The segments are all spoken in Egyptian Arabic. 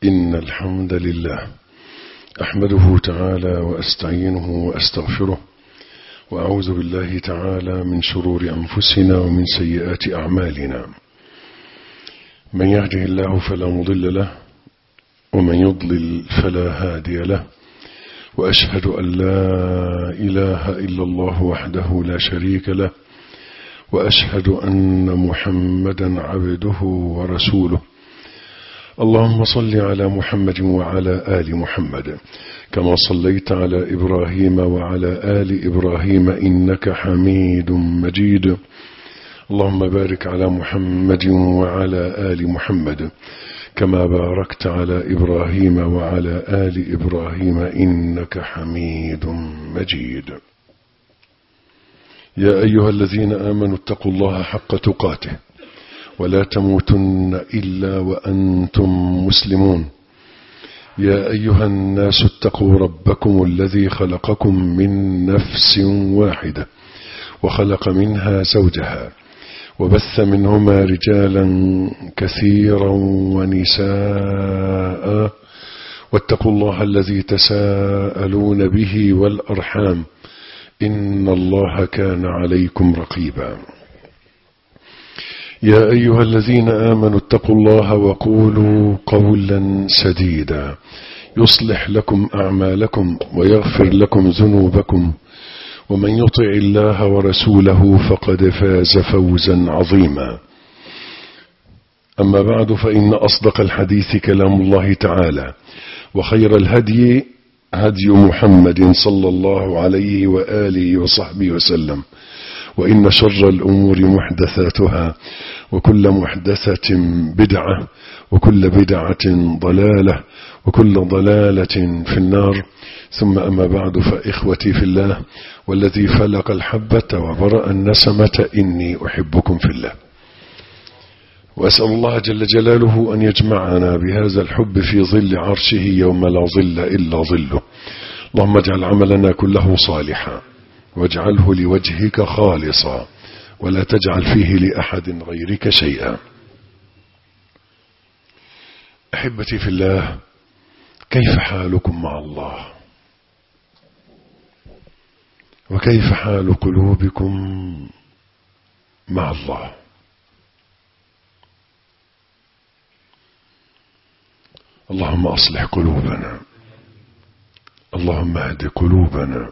إن الحمد لله أحمده تعالى وأستعينه وأستغفره وأعوذ بالله تعالى من شرور أنفسنا ومن سيئات أعمالنا من يهده الله فلا مضل له ومن يضلل فلا هادي له وأشهد أن لا إله إلا الله وحده لا شريك له وأشهد أن محمدا عبده ورسوله اللهم صل على محمد وعلى آل محمد كما صليت على إبراهيم وعلى آل إبراهيم إنك حميد مجيد اللهم بارك على محمد وعلى آل محمد كما باركت على إبراهيم وعلى آل إبراهيم إنك حميد مجيد يا أيها الذين آمنوا اتقوا الله حق تقاته ولا تموتن إلا وأنتم مسلمون يا أيها الناس اتقوا ربكم الذي خلقكم من نفس واحدة وخلق منها زوجها وبث منهما رجالا كثيرا ونساء واتقوا الله الذي تساءلون به والأرحام إن الله كان عليكم رقيبا يا أيها الذين آمنوا اتقوا الله وقولوا قولا سديدا يصلح لكم أعمالكم ويغفر لكم ذنوبكم ومن يطع الله ورسوله فقد فاز فوزا عظيما أما بعد فإن أصدق الحديث كلام الله تعالى وخير الهدي هدي محمد صلى الله عليه وآله وصحبه وسلم وإن شر الأمور محدثاتها وكل محدثة بدعة وكل بدعة ضلالة وكل ضلالة في النار ثم أما بعد فإخوتي في الله والذي فلق الحبة وبرأ النسمة إني أحبكم في الله وأسأل الله جل جلاله أن يجمعنا بهذا الحب في ظل عرشه يوم لا ظل إلا ظله اللهم اجعل عملنا كله صالحا واجعله لوجهك خالصا ولا تجعل فيه لأحد غيرك شيئا أحبتي في الله كيف حالكم مع الله وكيف حال قلوبكم مع الله اللهم أصلح قلوبنا اللهم اهد قلوبنا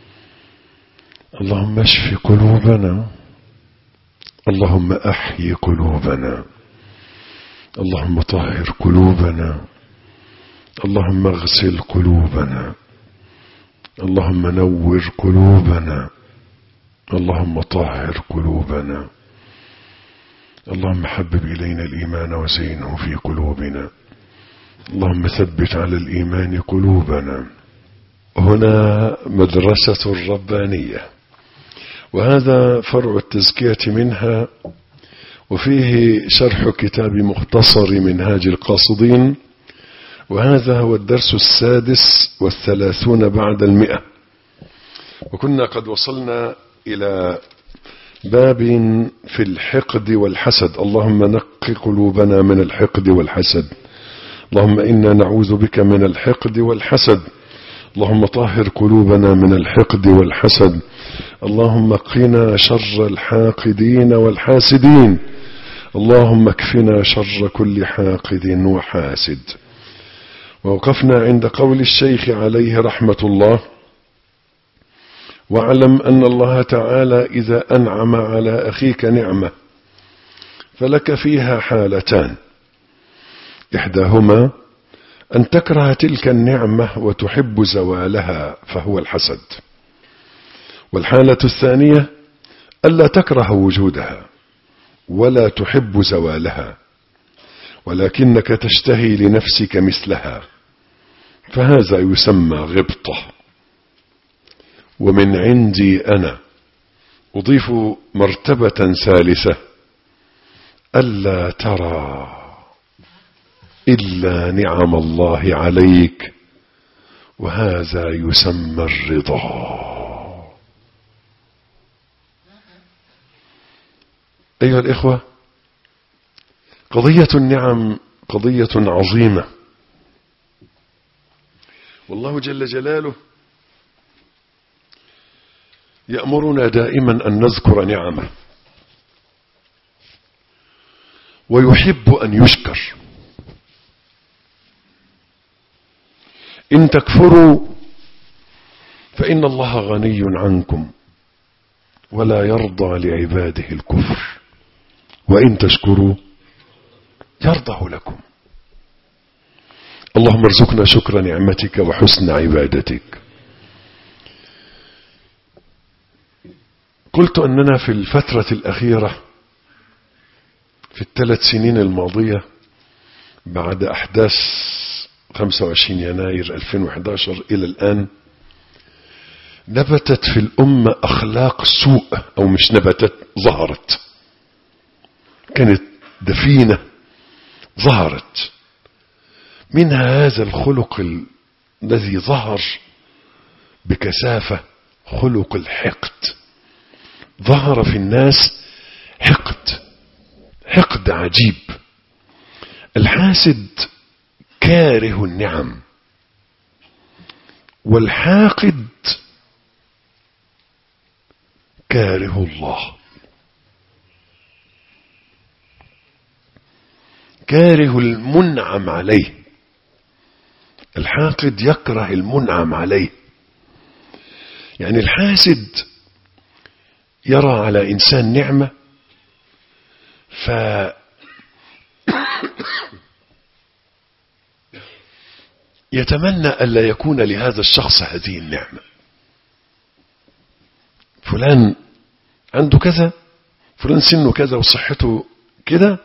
اللهم اشف قلوبنا اللهم احيي قلوبنا اللهم طهر قلوبنا اللهم اغسل قلوبنا اللهم نور قلوبنا اللهم طهر قلوبنا اللهم حبب إلينا الإيمان وزينه في قلوبنا اللهم ثبت على الإيمان قلوبنا هنا مدرسة الربانية وهذا فرع التزكية منها وفيه شرح كتاب مختصر منهاج القاصدين وهذا هو الدرس السادس والثلاثون بعد المئة وكنا قد وصلنا إلى باب في الحقد والحسد اللهم نق قلوبنا من الحقد والحسد اللهم إنا نعوذ بك من الحقد والحسد اللهم طهر قلوبنا من الحقد والحسد اللهم قنا شر الحاقدين والحاسدين اللهم اكفنا شر كل حاقد وحاسد ووقفنا عند قول الشيخ عليه رحمة الله واعلم أن الله تعالى إذا أنعم على أخيك نعمة فلك فيها حالتان إحداهما أن تكره تلك النعمة وتحب زوالها فهو الحسد والحالة الثانية ألا تكره وجودها ولا تحب زوالها ولكنك تشتهي لنفسك مثلها فهذا يسمى غبطة ومن عندي أنا أضيف مرتبة ثالثة ألا ترى إلا نعم الله عليك وهذا يسمى الرضا أيها الإخوة قضية النعم قضية عظيمة والله جل جلاله يأمرنا دائما أن نذكر نعمه ويحب أن يشكر إن تكفروا فإن الله غني عنكم ولا يرضى لعباده الكفر وإن تشكروا يرضه لكم اللهم ارزقنا شكر نعمتك وحسن عبادتك قلت أننا في الفترة الأخيرة في الثلاث سنين الماضية بعد أحداث 25 يناير 2011 إلى الآن نبتت في الأمة أخلاق سوء أو مش نبتت ظهرت كانت دفينة ظهرت منها هذا الخلق الذي ظهر بكثافة خلق الحقد ظهر في الناس حقد حقد عجيب الحاسد كاره النعم والحاقد كاره الله كاره المنعم عليه الحاقد يكره المنعم عليه يعني الحاسد يرى على إنسان نعمة ف يتمنى ألا يكون لهذا الشخص هذه النعمة فلان عنده كذا فلان سنه كذا وصحته كده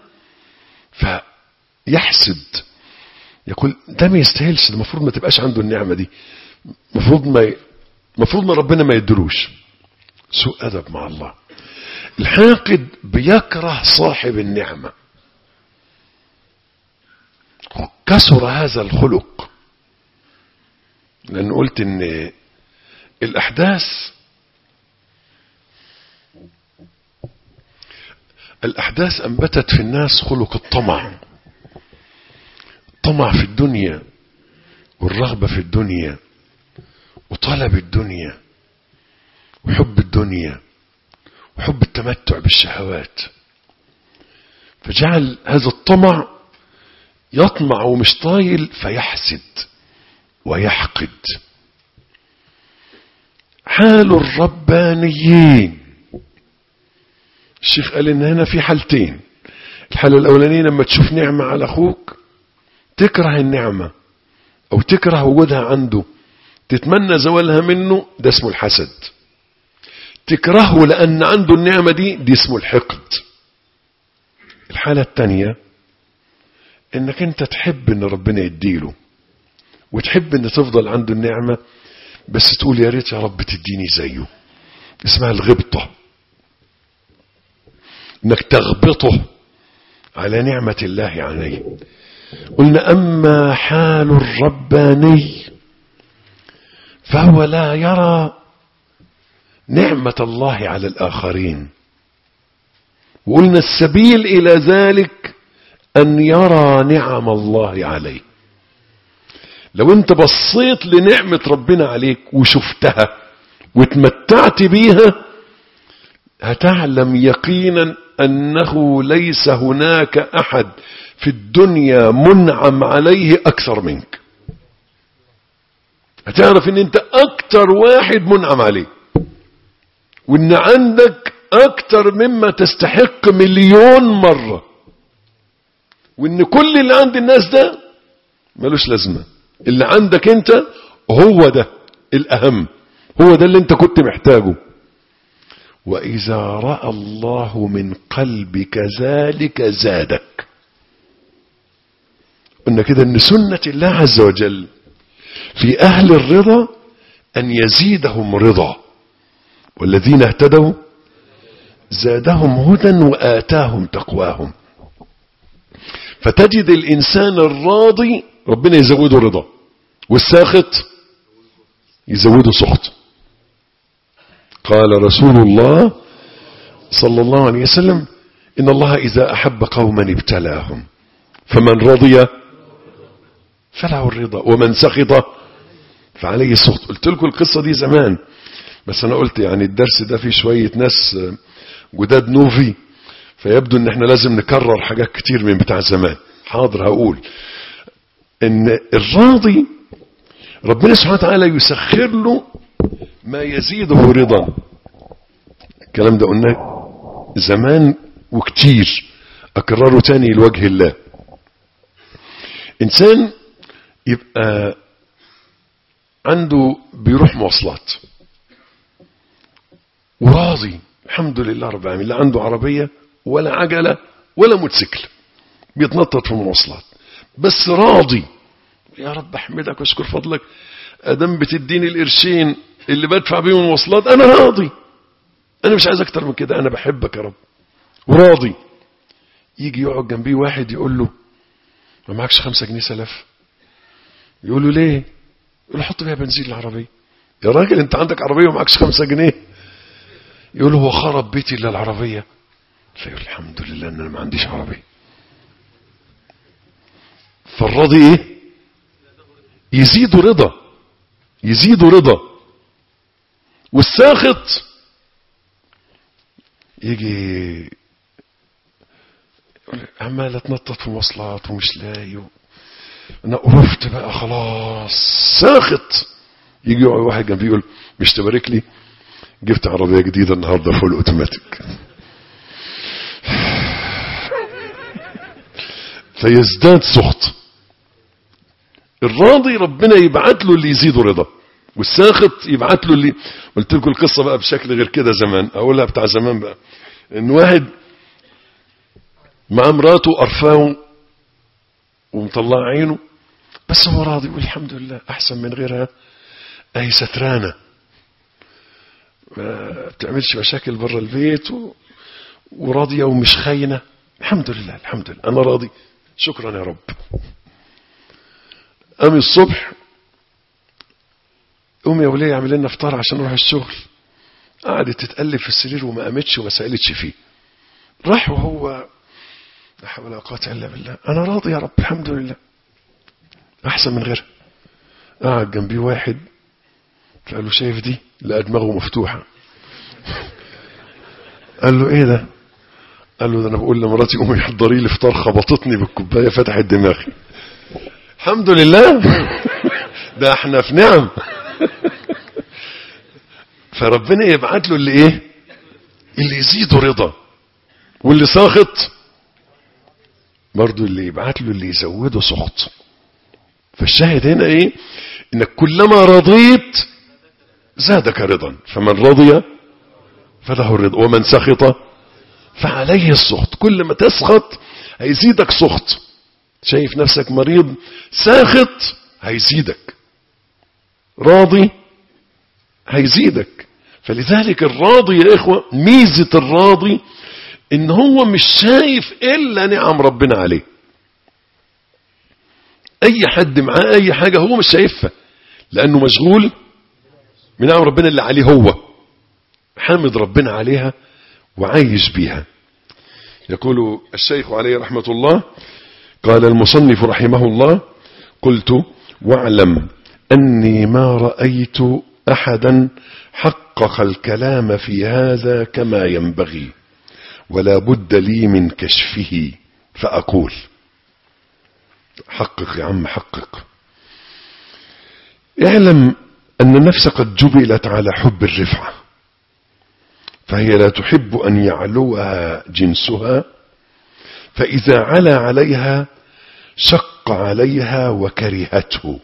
فيحسد يقول ده ما يستاهلش ده المفروض ما تبقاش عنده النعمة دي المفروض ما المفروض ما ربنا ما يدلوش سوء أدب مع الله الحاقد بيكره صاحب النعمة كسر هذا الخلق لأن قلت إن الأحداث الأحداث أنبتت في الناس خلق الطمع الطمع في الدنيا والرغبة في الدنيا وطلب الدنيا وحب الدنيا وحب التمتع بالشهوات فجعل هذا الطمع يطمع ومش طايل فيحسد ويحقد حال الربانيين الشيخ قال ان هنا في حالتين الحالة الاولانية لما تشوف نعمة على اخوك تكره النعمة او تكره وجودها عنده تتمنى زوالها منه ده اسمه الحسد تكرهه لان عنده النعمة دي دي اسمه الحقد الحالة التانية انك انت تحب ان ربنا يديله وتحب ان تفضل عنده النعمة بس تقول يا ريت يا رب تديني زيه اسمها الغبطة انك تغبطه على نعمة الله عليه قلنا اما حال الرباني فهو لا يرى نعمة الله على الاخرين وقلنا السبيل الى ذلك ان يرى نعم الله عليه لو انت بصيت لنعمة ربنا عليك وشفتها وتمتعت بيها هتعلم يقينا أنه ليس هناك أحد في الدنيا منعم عليه أكثر منك هتعرف ان انت اكتر واحد منعم عليه وان عندك اكتر مما تستحق مليون مرة وان كل اللي عند الناس ده ملوش لازمة اللي عندك انت هو ده الاهم هو ده اللي انت كنت محتاجه وإذا رأى الله من قلبك ذلك زادك قلنا كده ان سنة الله عز وجل في أهل الرضا أن يزيدهم رضا والذين اهتدوا زادهم هدى وآتاهم تقواهم فتجد الإنسان الراضي ربنا يزوده رضا والساخط يزوده سخط قال رسول الله صلى الله عليه وسلم إن الله إذا أحب قوما ابتلاهم فمن رضي فله الرضا ومن سخط فعليه السخط قلت لكم القصة دي زمان بس انا قلت يعني الدرس ده فيه شوية ناس جداد نوفي فيبدو ان احنا لازم نكرر حاجات كتير من بتاع زمان حاضر هقول ان الراضي ربنا سبحانه وتعالى يسخر له ما يزيده رضا الكلام ده قلناه زمان وكتير اكرره تاني لوجه الله انسان يبقى عنده بيروح مواصلات وراضي الحمد لله رب العالمين لا عنده عربية ولا عجلة ولا موتوسيكل بيتنطط في المواصلات بس راضي يا رب احمدك واشكر فضلك ادم بتديني القرشين اللي بدفع بيهم المواصلات انا راضي انا مش عايز اكتر من كده انا بحبك يا رب وراضي يجي يقعد جنبيه واحد يقول له ما معكش خمسة جنيه سلف يقول له ليه يقول له حط فيها بنزين العربية يا راجل انت عندك عربية ومعكش خمسة جنيه يقول له هو خرب بيتي الا العربية فيقول الحمد لله ان انا ما عنديش عربية فالراضي ايه يزيد رضا يزيد رضا والساخط يجي عمال اتنطط في مواصلات ومش لاقي انا قرفت بقى خلاص ساخط يجي يقعد واحد جنبي يقول مش تبارك لي جبت عربيه جديده النهارده فول اوتوماتيك فيزداد سخط الراضي ربنا يبعت له اللي يزيده رضا والساخط يبعت له اللي قلت لكم القصه بقى بشكل غير كده زمان اقولها بتاع زمان بقى ان واحد مع مراته قرفاه ومطلع عينه بس هو راضي يقول الحمد لله احسن من غيرها اهي سترانه ما بتعملش مشاكل بره البيت و... وراضيه ومش خاينه الحمد لله الحمد لله انا راضي شكرا يا رب قام الصبح قوم يا وليه اعمل لنا فطار عشان نروح الشغل قعدت تتقلب في السرير وما قامتش وما سالتش فيه راح وهو لا حول ولا قوه الا بالله انا راضي يا رب الحمد لله احسن من غيرها قعد جنبي واحد قال له شايف دي لقى دماغه مفتوحه قال له ايه ده قال له ده انا بقول لمراتي قومي حضري لي فطار خبطتني بالكوبايه فتحت دماغي الحمد لله ده احنا في نعم فربنا يبعت له اللي ايه اللي يزيده رضا واللي ساخط برضه اللي يبعت له اللي يزوده سخط فالشاهد هنا ايه انك كلما رضيت زادك رضا فمن رضي فله الرضا ومن سخط فعليه السخط كل ما تسخط هيزيدك سخط شايف نفسك مريض ساخط هيزيدك راضي هيزيدك فلذلك الراضي يا إخوة ميزة الراضي إن هو مش شايف إلا نعم ربنا عليه أي حد معاه أي حاجة هو مش شايفها لأنه مشغول من نعم ربنا اللي عليه هو حامد ربنا عليها وعايش بيها يقول الشيخ عليه رحمة الله قال المصنف رحمه الله قلت واعلم أني ما رأيت أحدا حقق الكلام في هذا كما ينبغي ولا بد لي من كشفه فأقول حقق يا عم حقق اعلم أن النفس قد جبلت على حب الرفعة فهي لا تحب أن يعلوها جنسها فإذا علا عليها شق عليها وكرهته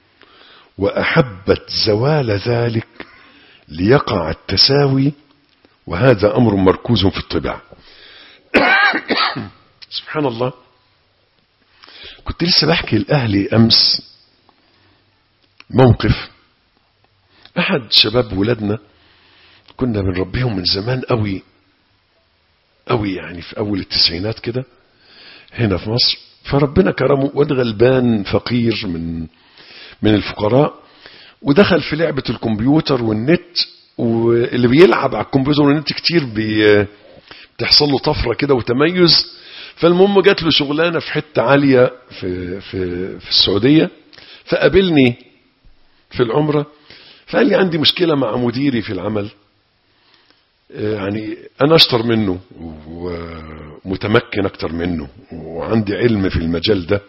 وأحبت زوال ذلك ليقع التساوي وهذا أمر مركوز في الطباع سبحان الله كنت لسه بحكي لأهلي أمس موقف أحد شباب ولادنا كنا بنربيهم من زمان قوي قوي يعني في أول التسعينات كده هنا في مصر فربنا كرمه واد غلبان فقير من من الفقراء ودخل في لعبة الكمبيوتر والنت واللي بيلعب على الكمبيوتر والنت كتير بي بتحصل له طفرة كده وتميز فالمهم جات له شغلانة في حتة عالية في, في, في السعودية فقابلني في العمرة فقال لي عندي مشكلة مع مديري في العمل يعني أنا أشطر منه ومتمكن أكتر منه وعندي علم في المجال ده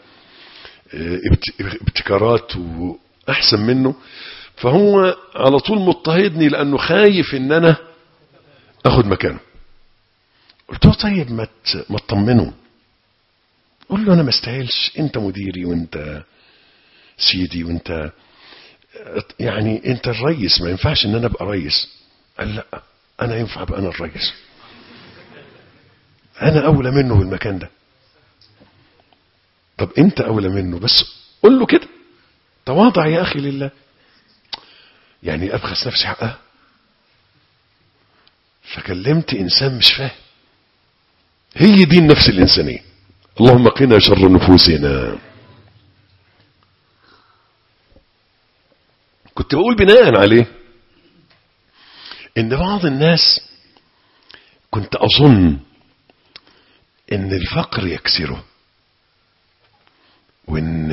ابتكارات وأحسن منه فهو على طول مضطهدني لأنه خايف إن أنا أخد مكانه قلت له طيب ما ما تطمنه قول له أنا ما استاهلش أنت مديري وأنت سيدي وأنت يعني أنت الريس ما ينفعش إن أنا أبقى ريس قال لا أنا ينفع أبقى أنا الريس أنا أولى منه بالمكان ده طب أنت أولى منه بس قول له كده تواضع يا أخي لله يعني أبخس نفسي حقها فكلمت إنسان مش فاهم هي دي النفس الإنسانية اللهم قنا شر نفوسنا كنت بقول بناء عليه ان بعض الناس كنت اظن ان الفقر يكسره وان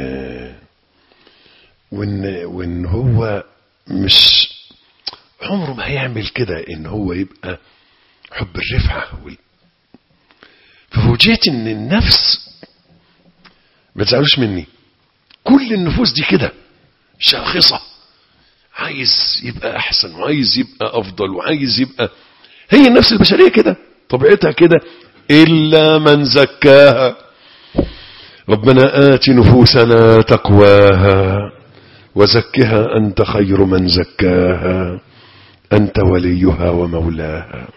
وان وان هو مش عمره ما هيعمل كده ان هو يبقى حب الرفعه وال... ففوجئت ان النفس ما تزعلوش مني كل النفوس دي كده شاخصه عايز يبقى احسن وعايز يبقى افضل وعايز يبقى هي النفس البشريه كده طبيعتها كده الا من زكاها ربنا آت نفوسنا تقواها وزكها أنت خير من زكاها أنت وليها ومولاها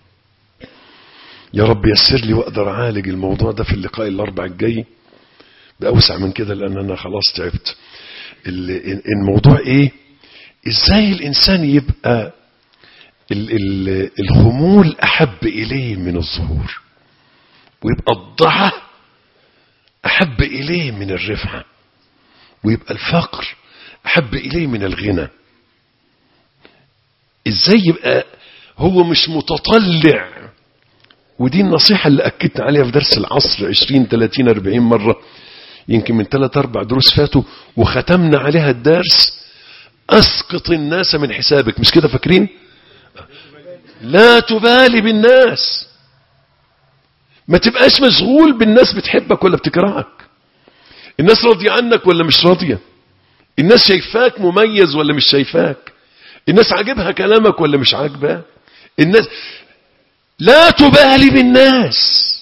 يا رب يسر لي وأقدر أعالج الموضوع ده في اللقاء الأربع الجاي بأوسع من كده لأن أنا خلاص تعبت الموضوع إيه إزاي الإنسان يبقى الخمول أحب إليه من الظهور ويبقى الضعة أحب إليه من الرفعة ويبقى الفقر أحب إليه من الغنى إزاي يبقى هو مش متطلع ودي النصيحة اللي أكدنا عليها في درس العصر 20 30 40 مرة يمكن من 3 4 دروس فاتوا وختمنا عليها الدرس أسقط الناس من حسابك مش كده فاكرين لا تبالي بالناس ما تبقاش مشغول بالناس بتحبك ولا بتكرهك الناس راضية عنك ولا مش راضية الناس شايفاك مميز ولا مش شايفاك الناس عاجبها كلامك ولا مش عاجباه الناس لا تبالي بالناس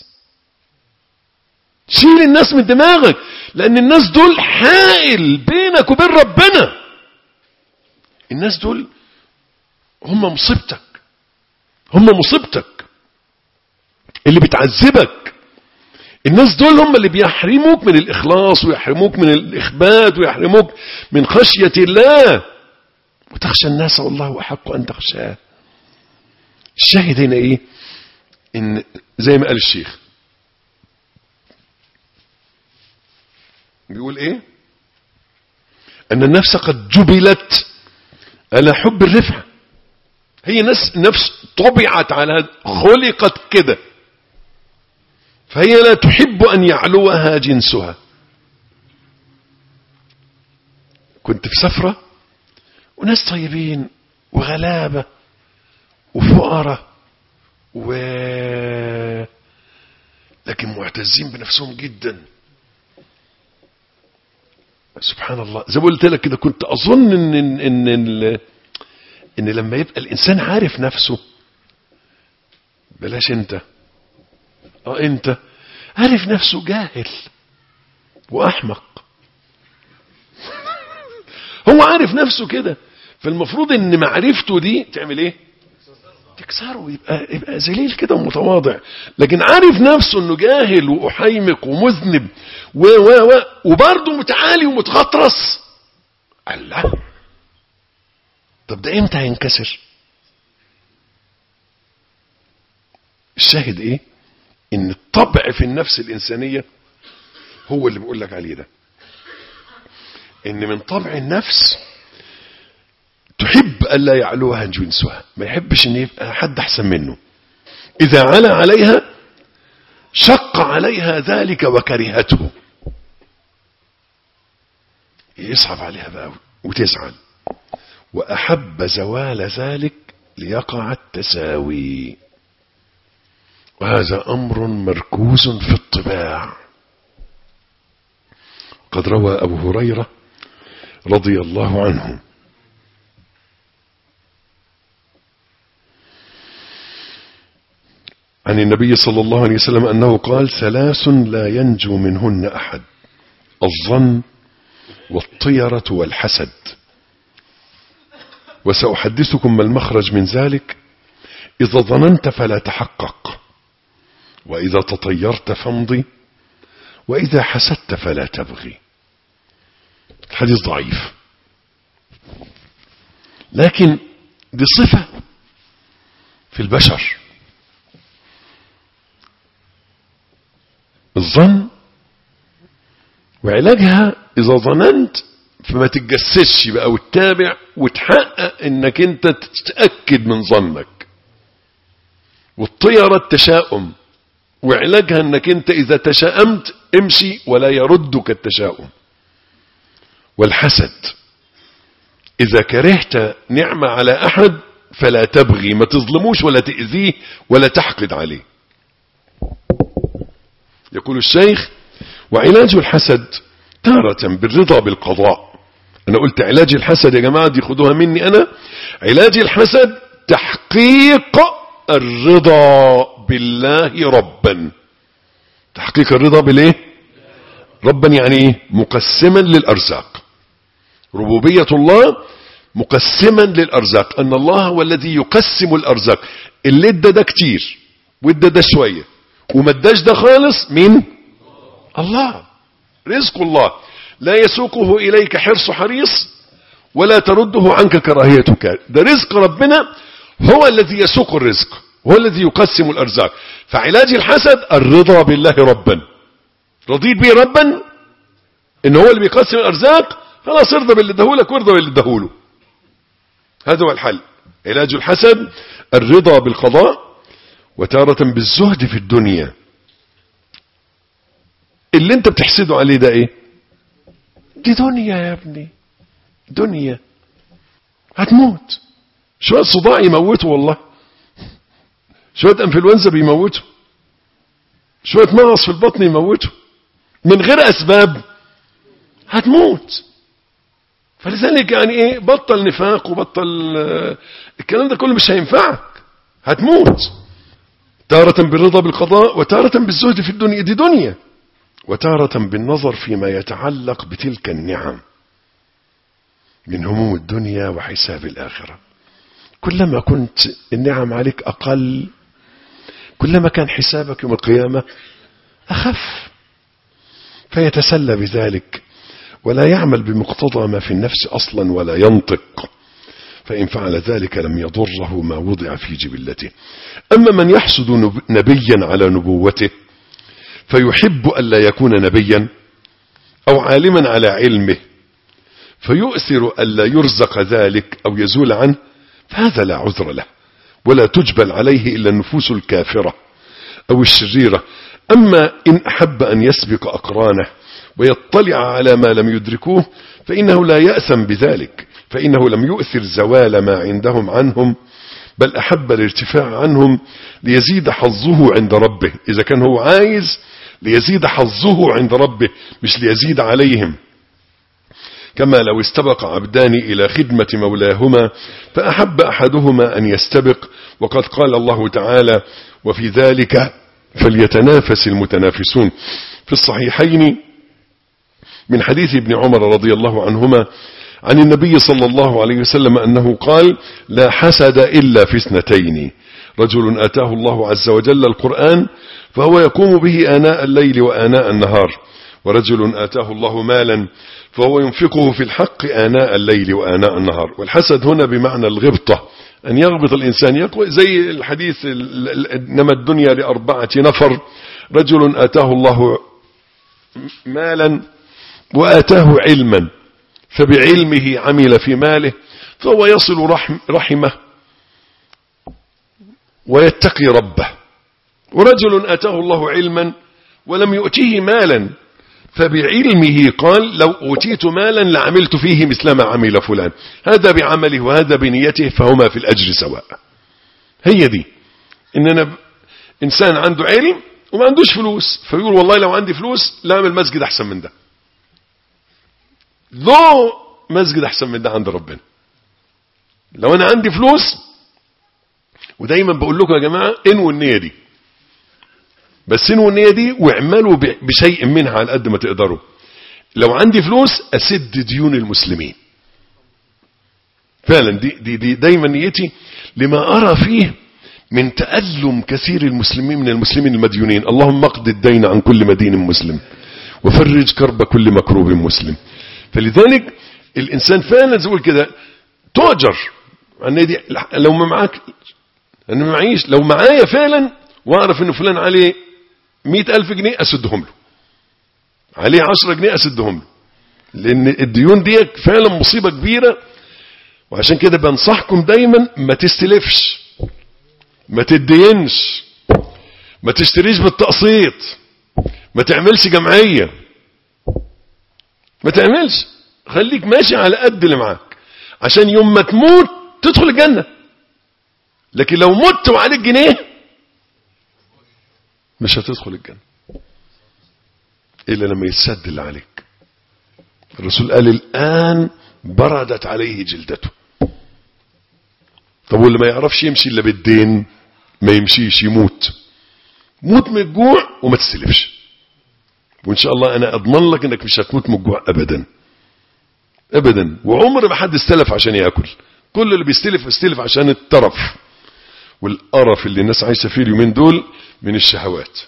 شيل الناس من دماغك لان الناس دول حائل بينك وبين ربنا الناس دول هم مصيبتك هم مصيبتك اللي بتعذبك الناس دول هم اللي بيحرموك من الإخلاص ويحرموك من الإخبات ويحرموك من خشية الله وتخشى الناس والله أحق أن تخشاه الشاهد هنا إيه إن زي ما قال الشيخ بيقول إيه أن النفس قد جبلت على حب الرفعة هي نفس نفس طبعت على خلقت كده فهي لا تحب أن يعلوها جنسها كنت في سفرة وناس طيبين وغلابة وفقراء و لكن معتزين بنفسهم جدا سبحان الله زي ما قلت لك كده كنت اظن ان ان ان, إن, إن لما يبقى الانسان عارف نفسه بلاش انت اه انت عارف نفسه جاهل واحمق هو عارف نفسه كده فالمفروض ان معرفته دي تعمل ايه تكسره يبقى يبقى ذليل كده ومتواضع لكن عارف نفسه انه جاهل واحيمق ومذنب و و و وبرضه متعالي ومتغطرس الله طب ده امتى هينكسر الشاهد ايه ان الطبع في النفس الانسانيه هو اللي بقول لك عليه ده ان من طبع النفس تحب ألا يعلوها جنسها ما يحبش ان يبقى حد احسن منه اذا علا عليها شق عليها ذلك وكرهته يصعب عليها بقى وتزعل وأحب زوال ذلك ليقع التساوي وهذا أمر مركوز في الطباع قد روى أبو هريرة رضي الله عنه عن النبي صلى الله عليه وسلم أنه قال ثلاث لا ينجو منهن أحد الظن والطيرة والحسد وسأحدثكم ما المخرج من ذلك إذا ظننت فلا تحقق وإذا تطيرت فامضي وإذا حسدت فلا تبغي الحديث ضعيف لكن دي صفة في البشر الظن وعلاجها إذا ظننت فما تتجسسش بقى وتتابع وتحقق انك انت تتأكد من ظنك والطيرة التشاؤم وعلاجها انك انت اذا تشاءمت امشي ولا يردك التشاؤم والحسد اذا كرهت نعمة على احد فلا تبغي ما تظلموش ولا تأذيه ولا تحقد عليه يقول الشيخ وعلاج الحسد تارة بالرضا بالقضاء انا قلت علاج الحسد يا جماعة دي خدوها مني انا علاج الحسد تحقيق الرضا بالله ربا تحقيق الرضا بالايه ربا يعني ايه مقسما للارزاق ربوبية الله مقسما للارزاق ان الله هو الذي يقسم الارزاق اللي ادى ده كتير وادى ده شوية وما اداش ده خالص مين الله رزق الله لا يسوقه إليك حرص حريص ولا ترده عنك كراهيتك ده رزق ربنا هو الذي يسوق الرزق هو الذي يقسم الأرزاق فعلاج الحسد الرضا بالله ربا رضيت به ربا ان هو اللي بيقسم الأرزاق خلاص ارضى باللي ادهولك وارضى باللي ادهوله هذا هو الحل علاج الحسد الرضا بالقضاء وتارة بالزهد في الدنيا اللي انت بتحسده عليه ده ايه دي دنيا يا ابني دنيا هتموت شوية صداع يموته والله شوية انفلونزا بيموته شوية مغص في البطن يموته من غير اسباب هتموت فلذلك يعني ايه بطل نفاق وبطل آه، الكلام ده كله مش هينفعك هتموت تارة بالرضا بالقضاء وتارة بالزهد في الدنيا دي دنيا وتارة بالنظر فيما يتعلق بتلك النعم من هموم الدنيا وحساب الآخرة كلما كنت النعم عليك أقل كلما كان حسابك يوم القيامة أخف فيتسلى بذلك ولا يعمل بمقتضى ما في النفس أصلا ولا ينطق فإن فعل ذلك لم يضره ما وضع في جبلته أما من يحسد نب- نبيا على نبوته فيحب ألا يكون نبيا أو عالما على علمه فيؤثر ألا يرزق ذلك أو يزول عنه فهذا لا عذر له ولا تجبل عليه إلا النفوس الكافرة أو الشريرة أما إن أحب أن يسبق أقرانه ويطلع على ما لم يدركوه فإنه لا يأثم بذلك فإنه لم يؤثر زوال ما عندهم عنهم بل أحب الارتفاع عنهم ليزيد حظه عند ربه إذا كان هو عايز ليزيد حظه عند ربه مش ليزيد عليهم كما لو استبق عبدان إلى خدمة مولاهما فأحب أحدهما أن يستبق وقد قال الله تعالى وفي ذلك فليتنافس المتنافسون في الصحيحين من حديث ابن عمر رضي الله عنهما عن النبي صلى الله عليه وسلم أنه قال لا حسد إلا في اثنتين رجل أتاه الله عز وجل القرآن فهو يقوم به آناء الليل وآناء النهار ورجل آتاه الله مالا فهو ينفقه في الحق آناء الليل وآناء النهار والحسد هنا بمعنى الغبطة أن يغبط الإنسان يقوى زي الحديث ال- ال- إنما الدنيا لأربعة نفر رجل آتاه الله مالا وآتاه علما فبعلمه عمل في ماله فهو يصل رحم رحمه ويتقي ربه ورجل أتاه الله علما ولم يؤتيه مالا فبعلمه قال لو أوتيت مالا لعملت فيه مثل ما عمل فلان هذا بعمله وهذا بنيته فهما في الأجر سواء هي دي إن أنا ب... إنسان عنده علم وما عندوش فلوس فيقول والله لو عندي فلوس لا أعمل مسجد أحسن من ده لو مسجد أحسن من ده عند ربنا لو أنا عندي فلوس ودايما بقول لكم يا جماعة انووا النية دي بس انووا النية دي واعملوا بشيء منها على قد ما تقدروا لو عندي فلوس اسد ديون المسلمين فعلا دي, دي, دي دايما نيتي لما ارى فيه من تألم كثير المسلمين من المسلمين المديونين اللهم اقض الدين عن كل مدين مسلم وفرج كرب كل مكروب مسلم فلذلك الانسان فعلا زي كده تؤجر دي لو ما معاك انا ما معيش لو معايا فعلا واعرف ان فلان عليه مئة الف جنيه اسدهم له عليه عشرة جنيه اسدهم له لان الديون دي فعلا مصيبة كبيرة وعشان كده بنصحكم دايما ما تستلفش ما تدينش ما تشتريش بالتقسيط ما تعملش جمعية ما تعملش خليك ماشي على قد اللي معاك عشان يوم ما تموت تدخل الجنة لكن لو مت وعليك جنيه مش هتدخل الجنة إلا لما يتسد اللي عليك الرسول قال الآن بردت عليه جلدته طب واللي ما يعرفش يمشي إلا بالدين ما يمشيش يموت موت من الجوع وما تستلفش وإن شاء الله أنا أضمن لك إنك مش هتموت من الجوع أبدا أبدا وعمر ما حد استلف عشان يأكل كل اللي بيستلف استلف عشان الترف والقرف اللي الناس عايشة فيه اليومين دول من الشهوات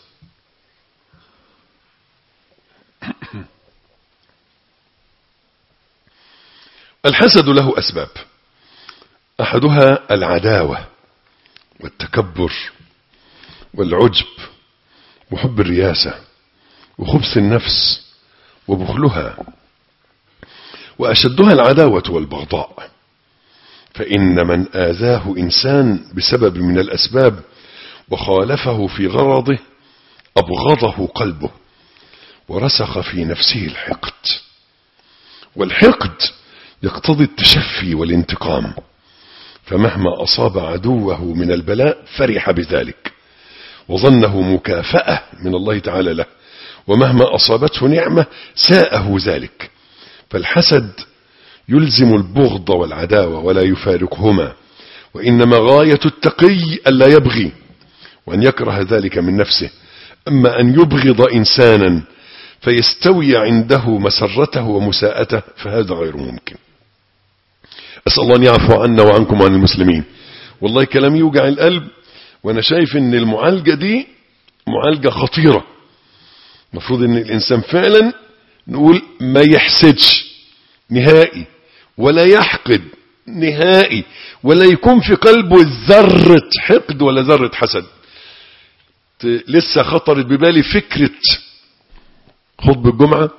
الحسد له أسباب أحدها العداوة والتكبر والعجب وحب الرياسة وخبث النفس وبخلها وأشدها العداوة والبغضاء فإن من آذاه إنسان بسبب من الأسباب وخالفه في غرضه أبغضه قلبه ورسخ في نفسه الحقد والحقد يقتضي التشفي والانتقام فمهما أصاب عدوه من البلاء فرح بذلك وظنه مكافأة من الله تعالى له ومهما أصابته نعمة ساءه ذلك فالحسد يلزم البغض والعداوة ولا يفارقهما وإنما غاية التقي ألا يبغي وأن يكره ذلك من نفسه أما أن يبغض إنسانا فيستوي عنده مسرته ومساءته فهذا غير ممكن أسأل الله أن يعفو عنا وعنكم وعن المسلمين والله كلام يوجع القلب وأنا شايف أن المعالجة دي معالجة خطيرة المفروض أن الإنسان فعلا نقول ما يحسدش نهائي ولا يحقد نهائي ولا يكون في قلبه ذرة حقد ولا ذرة حسد لسه خطرت ببالي فكرة خطبة الجمعة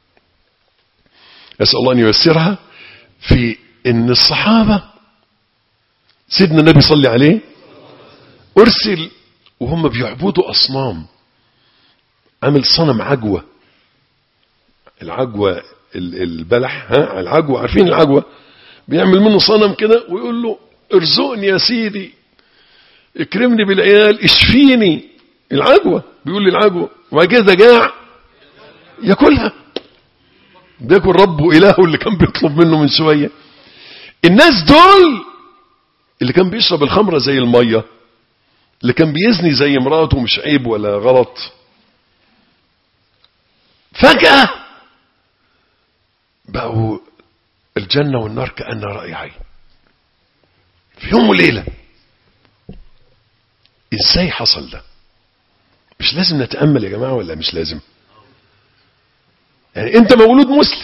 أسأل الله أن ييسرها في أن الصحابة سيدنا النبي صلى عليه أرسل وهم بيعبدوا أصنام عمل صنم عجوة العجوة البلح ها العجوة عارفين العجوة بيعمل منه صنم كده ويقول له ارزقني يا سيدي اكرمني بالعيال اشفيني العجوة بيقول لي العجوة وبعد كده جاع ياكلها بياكل ربه إلهه اللي كان بيطلب منه من شوية الناس دول اللي كان بيشرب الخمرة زي المية اللي كان بيزني زي مراته مش عيب ولا غلط فجأة بقوا الجنة والنار كأن رأي عين في يوم وليلة ازاي حصل ده مش لازم نتأمل يا جماعة ولا مش لازم يعني انت مولود مسلم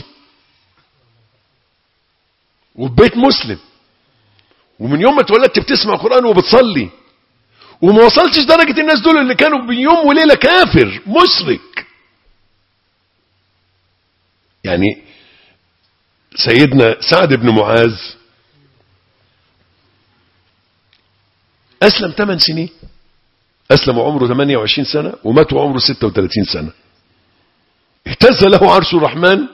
وفي بيت مسلم ومن يوم ما اتولدت بتسمع قرآن وبتصلي وما وصلتش درجة الناس دول اللي كانوا بيوم وليلة كافر مشرك يعني سيدنا سعد بن معاذ أسلم 8 سنين أسلم عمره 28 سنة ومات وعمره 36 سنة اهتز له عرش الرحمن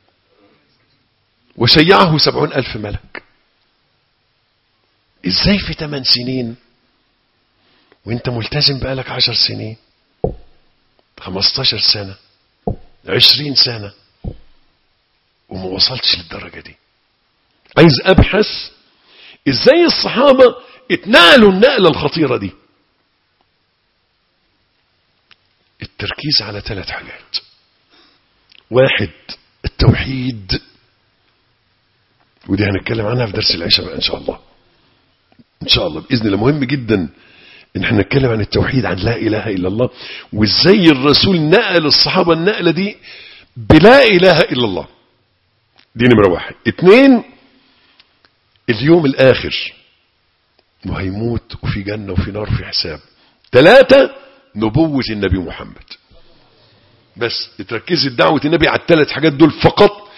وشيعه سبعون ألف ملك ازاي في ثمان سنين وانت ملتزم بقالك عشر سنين خمستاشر سنة عشرين سنة وما وصلتش للدرجة دي عايز ابحث ازاي الصحابة اتنقلوا النقلة الخطيرة دي التركيز على ثلاث حاجات واحد التوحيد ودي هنتكلم عنها في درس العشاء بقى ان شاء الله ان شاء الله باذن الله مهم جدا ان احنا نتكلم عن التوحيد عن لا اله الا الله وازاي الرسول نقل الصحابه النقله دي بلا اله الا الله دي نمره واحد اتنين اليوم الاخر وهيموت وفي جنه وفي نار وفي حساب ثلاثه نبوه النبي محمد بس تركزي دعوه النبي على الثلاث حاجات دول فقط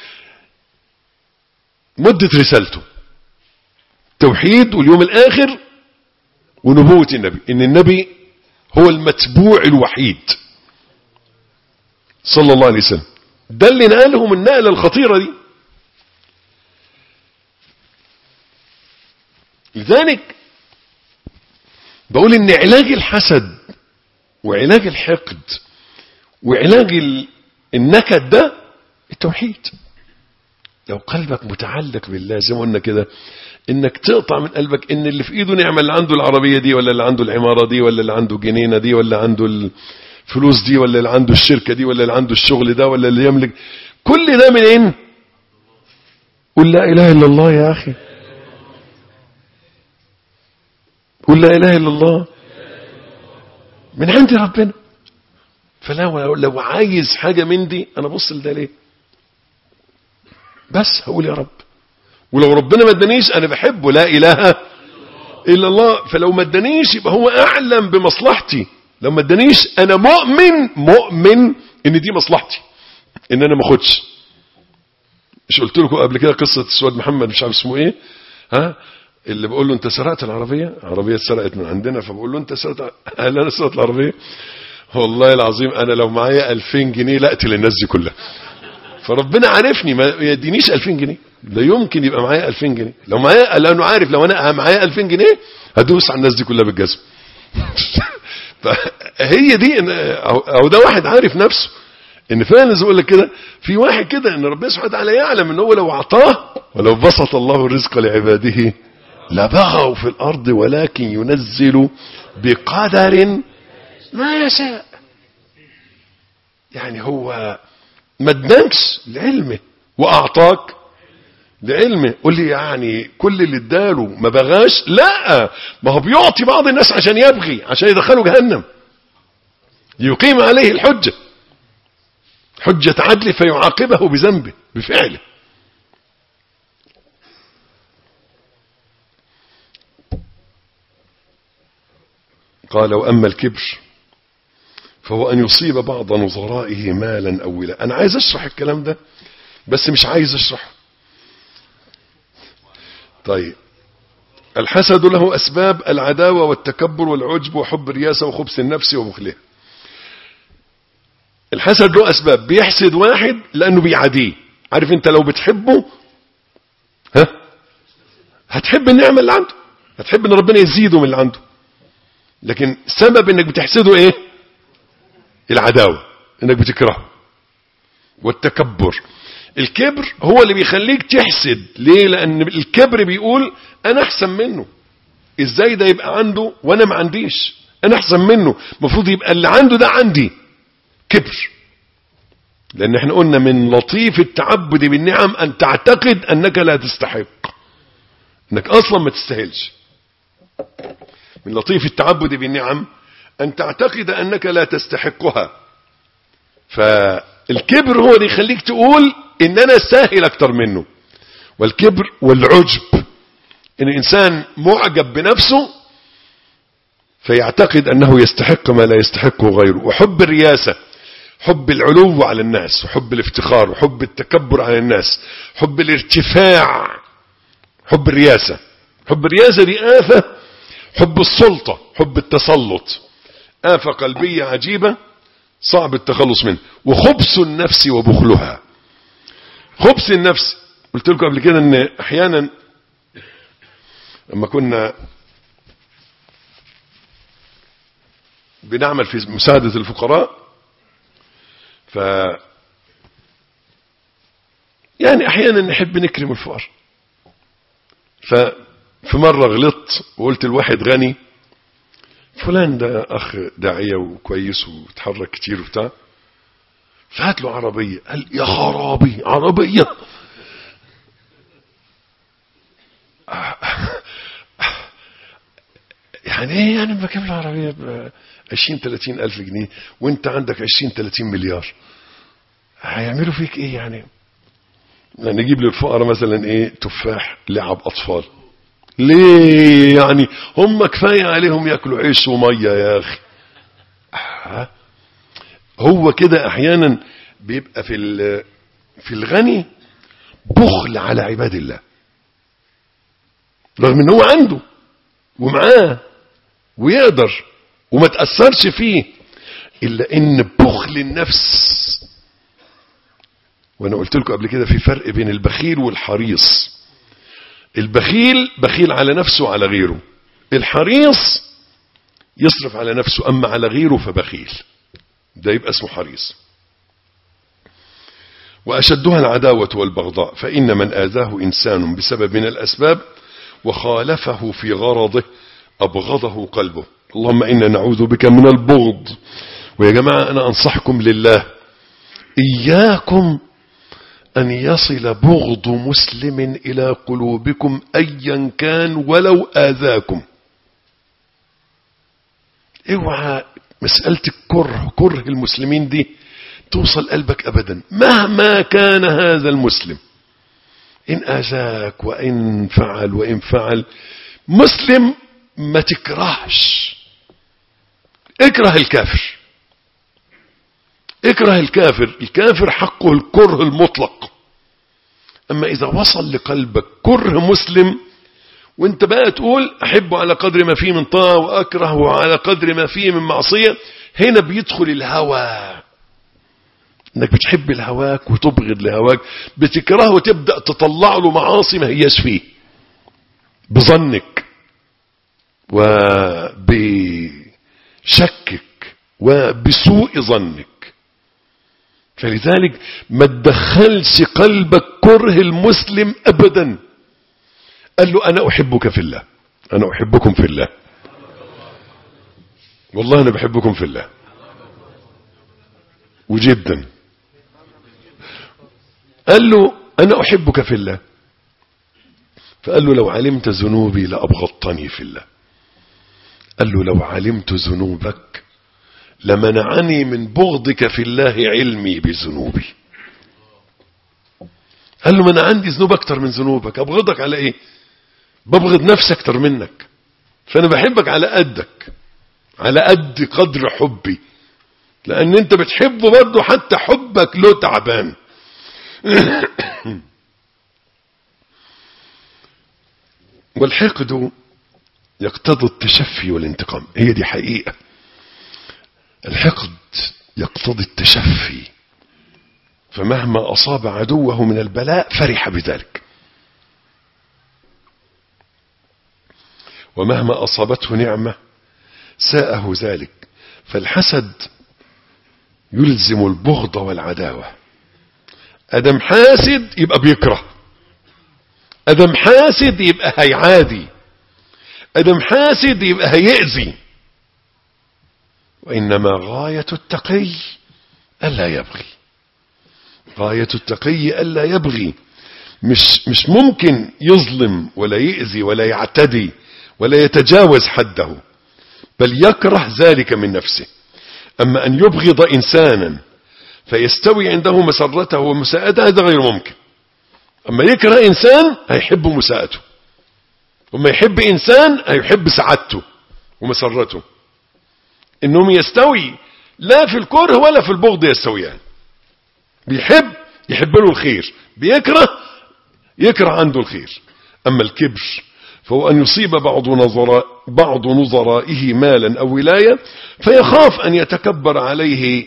مده رسالته توحيد واليوم الاخر ونبوة النبي ان النبي هو المتبوع الوحيد صلى الله عليه وسلم ده اللي نقلهم النقلة الخطيرة دي لذلك بقول ان علاج الحسد وعلاج الحقد وعلاج النكد ده التوحيد لو قلبك متعلق بالله زي ما قلنا كده انك تقطع من قلبك ان اللي في ايده نعمه اللي عنده العربيه دي ولا اللي عنده العماره دي ولا اللي عنده جنينه دي ولا عنده الفلوس دي ولا اللي عنده الشركه دي ولا اللي عنده الشغل ده ولا اللي يملك كل ده منين قل لا اله الا الله يا اخي قل لا اله الا الله من عند ربنا فلو لو عايز حاجه من دي انا بص لده ليه بس هقول يا رب ولو ربنا ما ادانيش انا بحبه لا اله الا الله فلو ما ادانيش يبقى هو اعلم بمصلحتي لو ما ادانيش انا مؤمن مؤمن ان دي مصلحتي ان انا ما اخدش مش قلت لكم قبل كده قصه السواد محمد مش عارف اسمه ايه ها اللي بقول له انت سرقت العربيه عربيه اتسرقت من عندنا فبقول له انت سرقت قال انا سرقت العربيه والله العظيم انا لو معايا 2000 جنيه لا اقتل الناس دي كلها فربنا عارفني ما يدينيش 2000 جنيه لا يمكن يبقى معايا 2000 جنيه لو معايا لانه عارف لو انا معايا 2000 جنيه هدوس على الناس دي كلها بالجزم فهي دي او ده واحد عارف نفسه ان فعلا زي اقول لك كده في واحد كده ان ربنا سبحانه وتعالى يعلم ان هو لو اعطاه ولو بسط الله الرزق لعباده لبغوا في الارض ولكن ينزل بقدر ما يشاء يعني هو ما ادانكش لعلمه واعطاك لعلمه قول لي يعني كل اللي اداله ما بغاش لا ما هو بيعطي بعض الناس عشان يبغي عشان يدخله جهنم يقيم عليه الحجة حجة عدل فيعاقبه بذنبه بفعله قال وأما الكبر فهو أن يصيب بعض نظرائه مالا أو ولا أنا عايز أشرح الكلام ده بس مش عايز أشرح طيب الحسد له أسباب العداوة والتكبر والعجب وحب الرياسة وخبث النفس وبخلها الحسد له أسباب بيحسد واحد لأنه بيعاديه عارف أنت لو بتحبه ها هتحب النعمة اللي عنده هتحب أن ربنا يزيده من اللي عنده لكن سبب أنك بتحسده إيه العداوة أنك بتكرهه والتكبر الكبر هو اللي بيخليك تحسد ليه لان الكبر بيقول انا احسن منه ازاي ده يبقى عنده وانا ما عنديش انا احسن منه المفروض يبقى اللي عنده ده عندي كبر لان احنا قلنا من لطيف التعبد بالنعم ان تعتقد انك لا تستحق انك اصلا ما تستاهلش من لطيف التعبد بالنعم ان تعتقد انك لا تستحقها فالكبر هو اللي يخليك تقول ان انا استاهل اكتر منه والكبر والعجب ان الانسان معجب بنفسه فيعتقد انه يستحق ما لا يستحقه غيره وحب الرياسة حب العلو على الناس وحب الافتخار وحب التكبر على الناس حب الارتفاع حب الرياسة حب الرياسة دي آفة حب السلطة حب التسلط آفة قلبية عجيبة صعب التخلص منه وخبث النفس وبخلها خبث النفس قلت لكم قبل كده ان احيانا لما كنا بنعمل في مساعدة الفقراء ف يعني احيانا نحب نكرم الفقراء ففي مرة غلطت وقلت الواحد غني فلان ده اخ داعية وكويس وتحرك كتير وبتاع فهات له عربية قال يا خرابي عربية يعني ايه يعني بجيب له عربية ب 20 30 ألف جنيه وانت عندك 20 30 مليار هيعملوا فيك ايه يعني نجيب للفقراء مثلا ايه تفاح لعب اطفال ليه يعني هم كفاية عليهم ياكلوا عيش ومية يا اخي آه. هو كده احيانا بيبقى في في الغني بخل على عباد الله رغم ان هو عنده ومعاه ويقدر وما تأثرش فيه إلا إن بخل النفس وأنا قلت لكم قبل كده في فرق بين البخيل والحريص البخيل بخيل على نفسه وعلى غيره الحريص يصرف على نفسه أما على غيره فبخيل ده يبقى اسمه حريص وأشدها العداوة والبغضاء فإن من آذاه إنسان بسبب من الأسباب وخالفه في غرضه أبغضه قلبه اللهم إنا نعوذ بك من البغض ويا جماعة أنا أنصحكم لله إياكم أن يصل بغض مسلم إلى قلوبكم أيا كان ولو آذاكم اوعى مسألة الكره كره المسلمين دي توصل قلبك أبدا مهما كان هذا المسلم إن آذاك وإن فعل وإن فعل مسلم ما تكرهش اكره الكافر اكره الكافر الكافر حقه الكره المطلق اما اذا وصل لقلبك كره مسلم وانت بقى تقول احبه على قدر ما فيه من طاعه واكرهه على قدر ما فيه من معصيه هنا بيدخل الهوى انك بتحب لهواك وتبغض لهواك بتكرهه وتبدا تطلع له معاصي ما هياش فيه بظنك وبشكك وبسوء ظنك فلذلك ما تدخلش قلبك كره المسلم ابدا قال له انا احبك في الله انا احبكم في الله والله انا بحبكم في الله وجدا قال له انا احبك في الله فقال له لو علمت ذنوبي لابغضتني في الله قال له لو علمت ذنوبك لمنعني من بغضك في الله علمي بذنوبي قال له ما انا عندي ذنوب اكتر من ذنوبك ابغضك على ايه ببغض نفسي اكتر منك فانا بحبك على قدك على قد قدر حبي لان انت بتحبه برضه حتى حبك له تعبان والحقد يقتضي التشفي والانتقام هي دي حقيقة الحقد يقتضي التشفي فمهما أصاب عدوه من البلاء فرح بذلك ومهما أصابته نعمة ساءه ذلك فالحسد يلزم البغض والعداوة أدم حاسد يبقى بيكره أدم حاسد يبقى هيعادي أدم حاسد يبقى هيأذي وإنما غاية التقي ألا يبغي غاية التقي ألا يبغي مش, مش ممكن يظلم ولا يأذي ولا يعتدي ولا يتجاوز حده بل يكره ذلك من نفسه أما أن يبغض إنسانا فيستوي عنده مسرته ومساءته هذا غير ممكن أما يكره إنسان هيحب مساءته وما يحب إنسان هيحب سعادته ومسرته إنهم يستوي لا في الكره ولا في البغض يستويان بيحب يحب له الخير بيكره يكره عنده الخير أما الكبر فهو أن يصيب بعض نظراء بعض نظرائه مالا أو ولاية فيخاف أن يتكبر عليه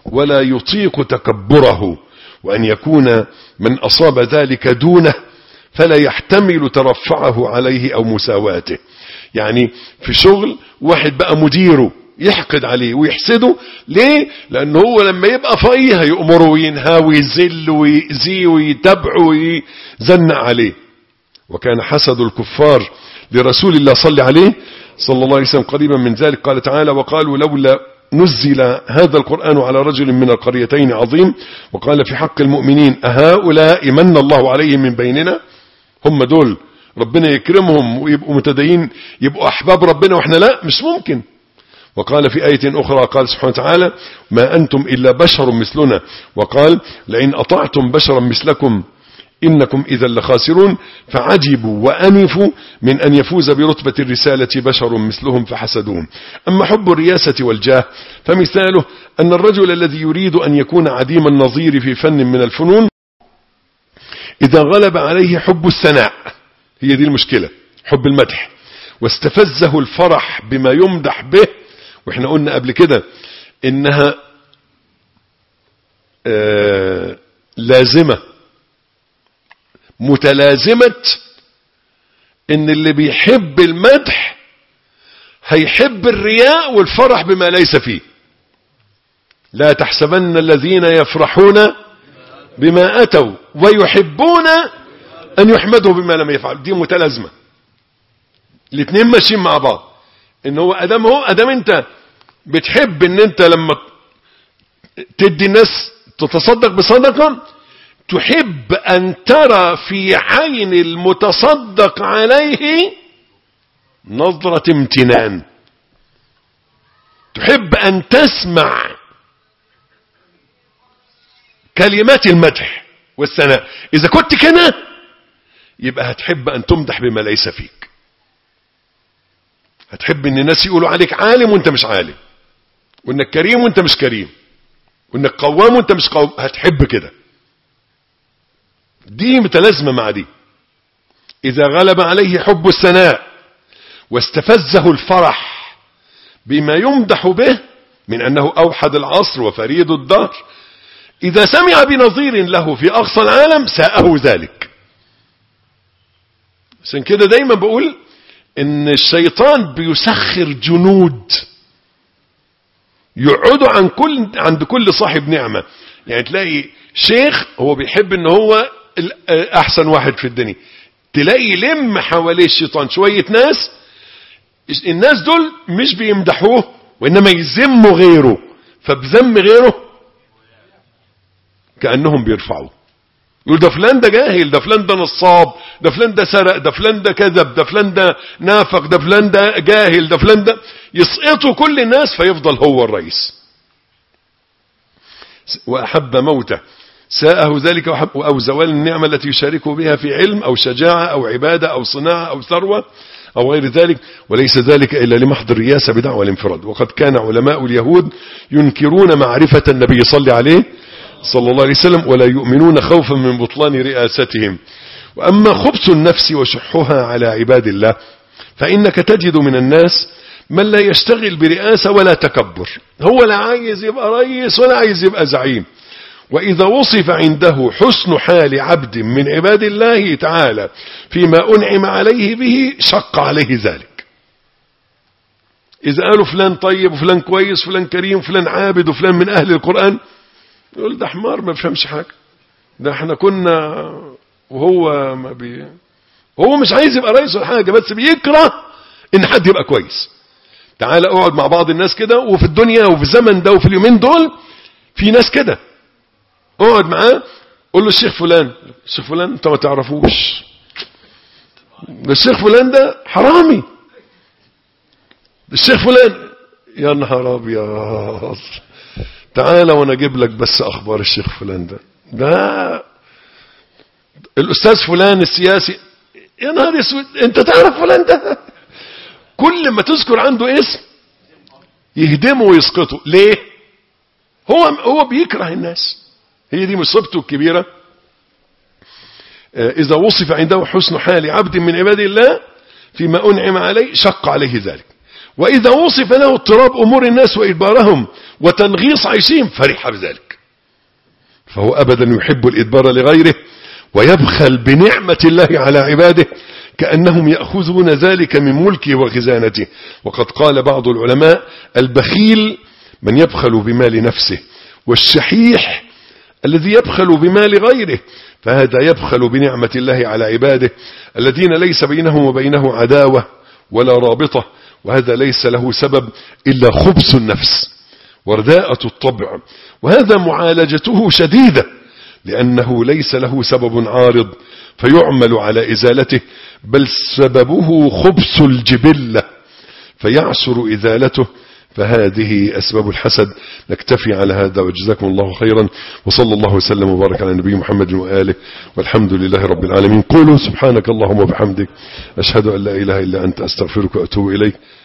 ولا يطيق تكبره وأن يكون من أصاب ذلك دونه فلا يحتمل ترفعه عليه أو مساواته يعني في شغل واحد بقى مديره يحقد عليه ويحسده ليه لأنه هو لما يبقى فقيه هيأمره وينهى ويذل ويأذيه ويتبعه ويزنق عليه وكان حسد الكفار لرسول الله صلى عليه صلى الله عليه وسلم قريبا من ذلك قال تعالى وقالوا لولا نزل هذا القرآن على رجل من القريتين عظيم وقال في حق المؤمنين أهؤلاء من الله عليهم من بيننا هم دول ربنا يكرمهم ويبقوا متدين يبقوا أحباب ربنا وإحنا لا مش ممكن وقال في آية أخرى قال سبحانه وتعالى ما أنتم إلا بشر مثلنا وقال لئن أطعتم بشرا مثلكم إنكم إذا لخاسرون فعجبوا وأنفوا من أن يفوز برتبة الرسالة بشر مثلهم فحسدون أما حب الرياسة والجاه فمثاله أن الرجل الذي يريد أن يكون عديم النظير في فن من الفنون إذا غلب عليه حب الثناء هي دي المشكلة حب المدح واستفزه الفرح بما يمدح به واحنا قلنا قبل كده انها آه لازمة متلازمة ان اللي بيحب المدح هيحب الرياء والفرح بما ليس فيه لا تحسبن الذين يفرحون بما أتوا ويحبون أن يحمدوا بما لم يفعلوا دي متلازمة الاثنين ماشيين مع بعض ان هو ادام هو ادام انت بتحب ان انت لما تدي الناس تتصدق بصدقة تحب ان ترى في عين المتصدق عليه نظرة امتنان تحب ان تسمع كلمات المدح والثناء اذا كنت كده يبقى هتحب ان تمدح بما ليس فيك هتحب ان الناس يقولوا عليك عالم وانت مش عالم وانك كريم وانت مش كريم وانك قوام وانت مش قوام هتحب كده دي متلازمه مع دي اذا غلب عليه حب الثناء واستفزه الفرح بما يمدح به من انه اوحد العصر وفريد الدهر اذا سمع بنظير له في اقصى العالم ساءه ذلك عشان كده دايما بقول ان الشيطان بيسخر جنود يقعدوا عن كل عند كل صاحب نعمه يعني تلاقي شيخ هو بيحب ان هو احسن واحد في الدنيا تلاقي لم حواليه الشيطان شويه ناس الناس دول مش بيمدحوه وانما يذموا غيره فبذم غيره كانهم بيرفعوه يقول ده فلان ده جاهل ده فلان ده نصاب ده فلان ده سرق ده فلان ده كذب ده فلان ده نافق ده فلان ده جاهل ده فلان ده يسقطوا كل الناس فيفضل هو الرئيس وأحب موته ساءه ذلك وحب أو زوال النعمة التي يشاركه بها في علم أو شجاعة أو عبادة أو صناعة أو ثروة أو غير ذلك وليس ذلك إلا لمحض الرياسة بدعوى الانفراد وقد كان علماء اليهود ينكرون معرفة النبي صلى عليه صلى الله عليه وسلم ولا يؤمنون خوفا من بطلان رئاستهم وأما خبث النفس وشحها على عباد الله فإنك تجد من الناس من لا يشتغل برئاسة ولا تكبر هو لا عايز يبقى رئيس ولا عايز يبقى زعيم وإذا وصف عنده حسن حال عبد من عباد الله تعالى فيما أنعم عليه به شق عليه ذلك إذا قالوا فلان طيب وفلان كويس وفلان كريم وفلان عابد وفلان من أهل القرآن يقول ده حمار ما بفهمش حاجة ده احنا كنا وهو ما بي هو مش عايز يبقى رئيس ولا حاجة بس بيكره ان حد يبقى كويس تعال اقعد مع بعض الناس كده وفي الدنيا وفي الزمن ده وفي اليومين دول في ناس كده اقعد معاه قول له الشيخ فلان الشيخ فلان انت ما تعرفوش ده الشيخ فلان ده حرامي الشيخ فلان يا نهار ابيض تعالى وانا اجيب لك بس اخبار الشيخ فلان ده ده الاستاذ فلان السياسي يا نهار اسود انت تعرف فلان ده كل ما تذكر عنده اسم يهدمه ويسقطه ليه هو هو بيكره الناس هي دي مصيبته الكبيره اذا وصف عنده حسن حال عبد من عباد الله فيما انعم عليه شق عليه ذلك وإذا وصف له اضطراب أمور الناس وإجبارهم وتنغيص عيشهم فرح بذلك فهو أبدا يحب الإدبار لغيره ويبخل بنعمة الله على عباده كأنهم يأخذون ذلك من ملكه وخزانته وقد قال بعض العلماء البخيل من يبخل بمال نفسه والشحيح الذي يبخل بمال غيره فهذا يبخل بنعمة الله على عباده الذين ليس بينهم وبينه عداوة ولا رابطة وهذا ليس له سبب إلا خبث النفس ورداءة الطبع وهذا معالجته شديدة لأنه ليس له سبب عارض فيعمل على إزالته بل سببه خبث الجبلة فيعسر إزالته فهذه أسباب الحسد نكتفي على هذا وجزاكم الله خيرا وصلى الله وسلم وبارك على نبي محمد وآله والحمد لله رب العالمين قولوا سبحانك اللهم وبحمدك أشهد أن لا إله إلا أنت أستغفرك وأتوب إليك